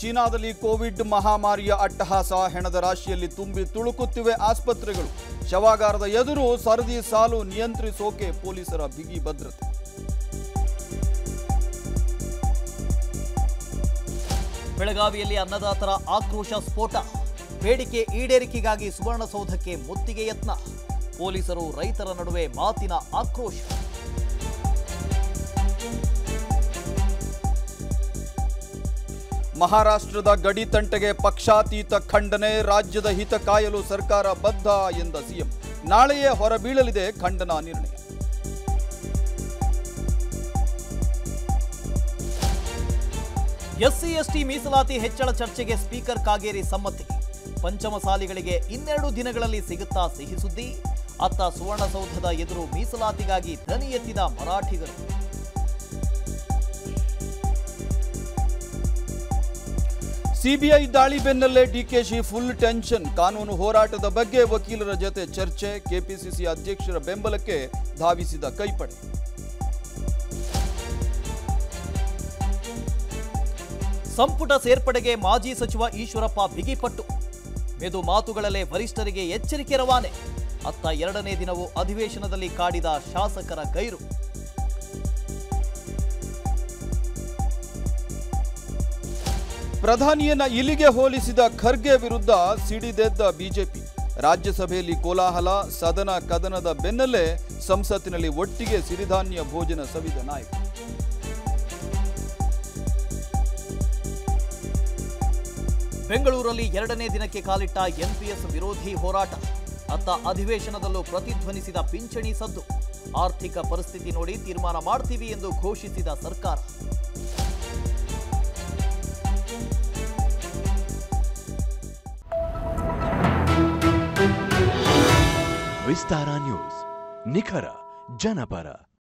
ಚೀನಾದಲ್ಲಿ ಕೋವಿಡ್ ಮಹಾಮಾರಿಯ ಅಟ್ಟಹಾಸ ಹೆಣದ ರಾಶಿಯಲ್ಲಿ ತುಂಬಿ ತುಳುಕುತ್ತಿವೆ ಆಸ್ಪತ್ರೆಗಳು ಶವಾಗಾರದ ಎದುರು ಸರದಿ ಸಾಲು ನಿಯಂತ್ರಿಸೋಕೆ ಪೊಲೀಸರ ಬಿಗಿ ಭದ್ರತೆ ಬೆಳಗಾವಿಯಲ್ಲಿ ಅನ್ನದಾತರ ಆಕ್ರೋಶ ಸ್ಫೋಟ ಬೇಡಿಕೆ ಈಡೇರಿಕೆಗಾಗಿ ಸುವರ್ಣಸೌಧಕ್ಕೆ ಮುತ್ತಿಗೆ ಯತ್ನ ಪೊಲೀಸರು ರೈತರ ನಡುವೆ ಮಾತಿನ ಆಕ್ರೋಶ ಮಹಾರಾಷ್ಟ್ರದ ಗಡಿ ತಂಟೆಗೆ ಪಕ್ಷಾತೀತ ಖಂಡನೆ ರಾಜ್ಯದ ಹಿತ ಕಾಯಲು ಸರ್ಕಾರ ಬದ್ಧ ಎಂದ ಸಿಎಂ ನಾಳೆಯೇ ಹೊರಬೀಳಲಿದೆ ಖಂಡನಾ ನಿರ್ಣಯ ಎಸ್ಸಿ ಎಸ್ಟಿ ಮೀಸಲಾತಿ ಹೆಚ್ಚಳ ಚರ್ಚೆಗೆ ಸ್ಪೀಕರ್ ಕಾಗೇರಿ ಸಮ್ಮತಿ ಪಂಚಮಸಾಲಿಗಳಿಗೆ ಇನ್ನೆರಡು ದಿನಗಳಲ್ಲಿ ಸಿಗುತ್ತಾ ಸಿಹಿ ಸುದ್ದಿ ಅತ್ತ ಸುವರ್ಣಸೌಧದ ಎದುರು ಮೀಸಲಾತಿಗಾಗಿ ಧ್ವನಿ ಎತ್ತಿದ ಮರಾಠಿಗರು ಸಿಬಿಐ ದಾಳಿ ಬೆನ್ನಲ್ಲೇ ಡಿಕೆಶಿ ಫುಲ್ ಟೆನ್ಷನ್ ಕಾನೂನು ಹೋರಾಟದ ಬಗ್ಗೆ ವಕೀಲರ ಜೊತೆ ಚರ್ಚೆ ಕೆಪಿಸಿಸಿ ಅಧ್ಯಕ್ಷರ ಬೆಂಬಲಕ್ಕೆ ಧಾವಿಸಿದ ಕೈಪಡೆ ಸಂಪುಟ ಸೇರ್ಪಡೆಗೆ ಮಾಜಿ ಸಚಿವ ಈಶ್ವರಪ್ಪ ಬಿಗಿಪಟ್ಟು ಮೆದು ಮಾತುಗಳಲ್ಲೇ ವರಿಷ್ಠರಿಗೆ ಎಚ್ಚರಿಕೆ ರವಾನೆ ಅತ್ತ ಎರಡನೇ ದಿನವೂ ಅಧಿವೇಶನದಲ್ಲಿ ಕಾಡಿದ ಶಾಸಕರ ಗೈರು ಪ್ರಧಾನಿಯನ್ನ ಇಲಿಗೆ ಹೋಲಿಸಿದ ಖರ್ಗೆ ವಿರುದ್ಧ ಸಿಡಿದೆದ್ದ ಬಿಜೆಪಿ ರಾಜ್ಯಸಭೆಯಲ್ಲಿ ಕೋಲಾಹಲ ಸದನ ಕದನದ ಬೆನ್ನಲ್ಲೇ ಸಂಸತ್ತಿನಲ್ಲಿ ಒಟ್ಟಿಗೆ ಸಿರಿಧಾನ್ಯ ಭೋಜನ ಸವಿದ ನಾಯಕ ಬೆಂಗಳೂರಲ್ಲಿ ಎರಡನೇ ದಿನಕ್ಕೆ ಕಾಲಿಟ್ಟ ಎನ್ಪಿಎಸ್ ವಿರೋಧಿ ಹೋರಾಟ ಅತ್ತ ಅಧಿವೇಶನದಲ್ಲೂ ಪ್ರತಿಧ್ವನಿಸಿದ ಪಿಂಚಣಿ ಸದ್ದು ಆರ್ಥಿಕ ಪರಿಸ್ಥಿತಿ ನೋಡಿ ತೀರ್ಮಾನ ಮಾಡ್ತೀವಿ ಎಂದು ಘೋಷಿಸಿದ ಸರ್ಕಾರ ವಿಸ್ತಾರ ನ್ಯೂಸ್ ನಿಖರ ಜನಪರ